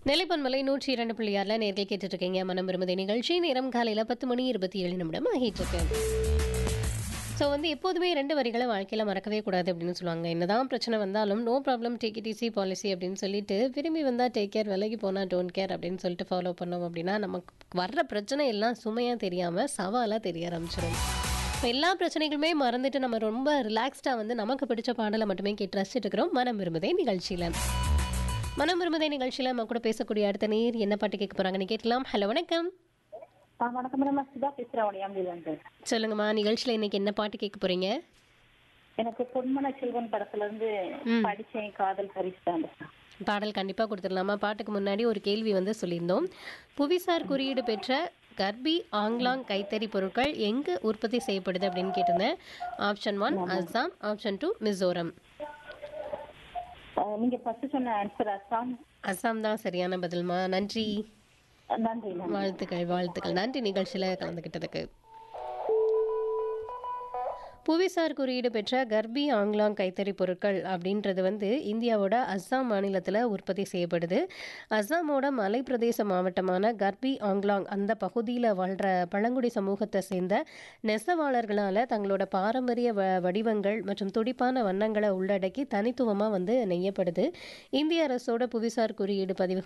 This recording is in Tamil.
நெல்லிப்பன்மலை நூற்றி இரண்டு புள்ளி ஆறில் நேர்கள் கேட்டுட்டு இருக்கீங்க மனம் விரும்புதை நிகழ்ச்சி நேரம் காலையில் பத்து மணி இருபத்தி ஏழு நிமிடம் ஆகிட்டு இருக்கு ஸோ வந்து எப்போதுமே ரெண்டு வரிகளை வாழ்க்கையில் மறக்கவே கூடாது அப்படின்னு சொல்லுவாங்க என்னதான் பிரச்சனை வந்தாலும் no problem take it easy policy அப்படின்னு சொல்லிட்டு விரும்பி வந்தால் டேக் கேர் விலகி போனால் டோன்ட் கேர் அப்படின்னு சொல்லிட்டு ஃபாலோ பண்ணோம் அப்படின்னா நமக்கு வர்ற பிரச்சனை எல்லாம் சுமையாக தெரியாமல் சவாலாக தெரிய ஆரம்பிச்சிடும் இப்போ எல்லா பிரச்சனைகளுமே மறந்துட்டு நம்ம ரொம்ப ரிலாக்ஸ்டாக வந்து நமக்கு பிடிச்ச பாடலை மட்டுமே கேட்டு ரசிச்சுட்டு இருக்கிறோம் மனம் விரும்புதே நிகழ்ச்சியில் மனம் விரும்புதே நிகழ்ச்சியில் நம்ம கூட பேசக்கூடிய அடுத்த நேர் என்ன பாட்டு கேட்க போகிறாங்கன்னு கேட்கலாம் ஹலோ வணக்கம் ஆ வணக்கம் மேடம் நான் சுதா பேசுகிறேன் உடையாம்பிலிருந்து சொல்லுங்கம்மா நிகழ்ச்சியில் இன்னைக்கு என்ன பாட்டு கேட்க போகிறீங்க எனக்கு பொன்மன செல்வன் படத்துல இருந்து படிச்சேன் காதல் பரிசு தான் பாடல் கண்டிப்பாக கொடுத்துடலாமா பாட்டுக்கு முன்னாடி ஒரு கேள்வி வந்து சொல்லியிருந்தோம் புவிசார் குறியீடு பெற்ற கர்பி ஆங்லாங் கைத்தறி பொருட்கள் எங்கு உற்பத்தி செய்யப்படுது அப்படின்னு கேட்டிருந்தேன் option one Assam option two Mizoram நீங்க ஃபர்ஸ்ட் சொன்ன ஆன்சர் அசாம் அஸ்ஸாம் தான் சரியான பதில்மா நன்றி நன்றி நன்றி வாழ்த்துக்கள் வாழ்த்துக்கள் நன்றி நிகழ்ச்சியில் கலந்துக்கிட்டதுக்கு புவிசார் குறியீடு பெற்ற கர்பி ஆங்லாங் கைத்தறி பொருட்கள் அப்படின்றது வந்து இந்தியாவோட அஸ்ஸாம் மாநிலத்தில் உற்பத்தி செய்யப்படுது அஸ்ஸாமோட மலைப்பிரதேச மாவட்டமான கர்பி ஆங்லாங் அந்த பகுதியில் வாழ்கிற பழங்குடி சமூகத்தை சேர்ந்த நெசவாளர்களால் தங்களோட பாரம்பரிய வ வடிவங்கள் மற்றும் துடிப்பான வண்ணங்களை உள்ளடக்கி தனித்துவமாக வந்து நெய்யப்படுது இந்திய அரசோட புவிசார் குறியீடு பதிவு